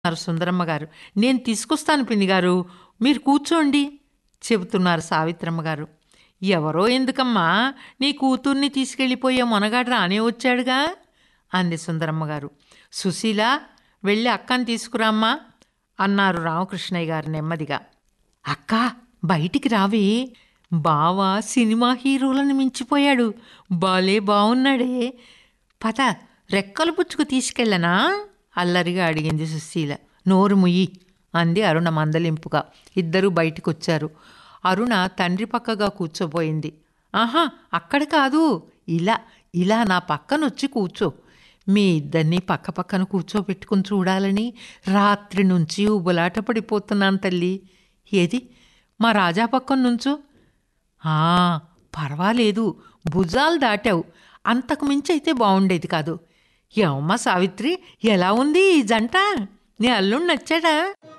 అన్నారు సుందరమ్మ గారు నేను తీసుకొస్తాను పిన్ని గారు మీరు కూర్చోండి చెబుతున్నారు సావిత్రమ్మ గారు ఎవరో ఎందుకమ్మా నీ కూతుర్ని తీసుకెళ్ళిపోయే మొనగాడు రానే వచ్చాడుగా అంది సుందరమ్మ గారు సుశీల వెళ్ళి అక్కని తీసుకురామ్మా అన్నారు రామకృష్ణయ్య గారు నెమ్మదిగా అక్క బయటికి రావే బావ సినిమా హీరోలను మించిపోయాడు బాలే బాగున్నాడే పద రెక్కలు పుచ్చుకు తీసుకెళ్ళనా అల్లరిగా అడిగింది సుశీల నోరు ముయ్యి అంది అరుణ మందలింపుగా ఇద్దరూ బయటికొచ్చారు అరుణ తండ్రి పక్కగా కూర్చోబోయింది ఆహా అక్కడ కాదు ఇలా ఇలా నా పక్కనొచ్చి కూర్చో మీ ఇద్దరిని పక్క పక్కన కూర్చోబెట్టుకుని చూడాలని రాత్రి నుంచి ఉబలాట పడిపోతున్నాను తల్లి ఏది మా రాజా పక్కన నుంచో ఆ, పర్వాలేదు భుజాలు దాటావు అంతకు మించి అయితే బాగుండేది కాదు ఏమమ్మా సావిత్రి ఎలా ఉంది ఈ జంట నీ అల్లుడు నచ్చాడా